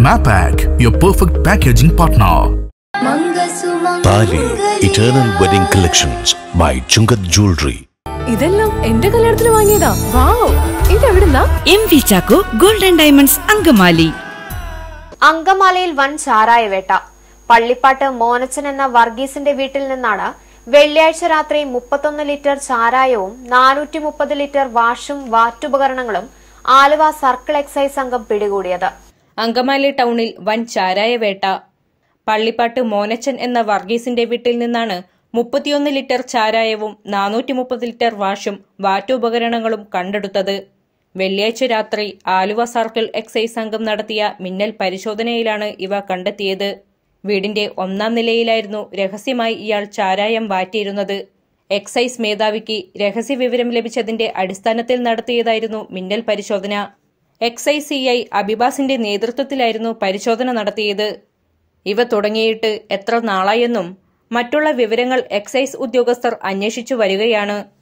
Mapac, your perfect packaging partner. Thali eternal wedding collections by Chungath jewellery ഇതെല്ലാം എന്റെ കല്യാണത്തിന് വാങ്ങിയതാ വാവ് ഇതെവിടുന്നാ M V Chacko golden diamonds Angamaly അങ്കമാലയിൽ വൻ ചാരായവേട്ട പള്ളിപ്പാട്ട് മോനച്ചൻ എന്ന വർഗീസിന്റെ വീട്ടിൽ നിന്നാണ് വെള്ളിയാഴ്ച രാത്രി മുപ്പത്തൊന്ന് ലിറ്റർ ചാരായവും നാനൂറ്റി മുപ്പത് ലിറ്റർ വാഷും വാറ്റുപകരണങ്ങളും ആലുവ സർക്കിൾ എക്സൈസ് സംഘം പിടികൂടിയത് അങ്കമാലി ടൗണിൽ വൻ ചാരായ വേട്ട പള്ളിപ്പാട്ട് മോനച്ചൻ എന്ന വർഗീസിന്റെ വീട്ടിൽ നിന്നാണ് മുപ്പത്തിയൊന്ന് ലിറ്റർ ചാരായവും നാനൂറ്റി മുപ്പത് ലിറ്റർ വാഷും വാറ്റുപകരണങ്ങളും കണ്ടെടുത്തത് വെള്ളിയാഴ്ച രാത്രി ആലുവ സർക്കിൾ എക്സൈസ് സംഘം നടത്തിയ മിന്നൽ പരിശോധനയിലാണ് ഇവ കണ്ടെത്തിയത് വീടിന്റെ ഒന്നാം നിലയിലായിരുന്നു രഹസ്യമായി ഇയാൾ ചാരായം വാറ്റിയിരുന്നത് എക്സൈസ് മേധാവിക്ക് രഹസ്യവിവരം ലഭിച്ചതിന്റെ അടിസ്ഥാനത്തിൽ നടത്തിയതായിരുന്നു മിന്നൽ പരിശോധന എക്സൈസ് സിഐ അബിബാസിന്റെ നേതൃത്വത്തിലായിരുന്നു പരിശോധന നടത്തിയത് ഇവ തുടങ്ങിയിട്ട് എത്ര നാളായെന്നും മറ്റുള്ള വിവരങ്ങൾ എക്സൈസ് ഉദ്യോഗസ്ഥർ അന്വേഷിച്ചു വരികയാണ്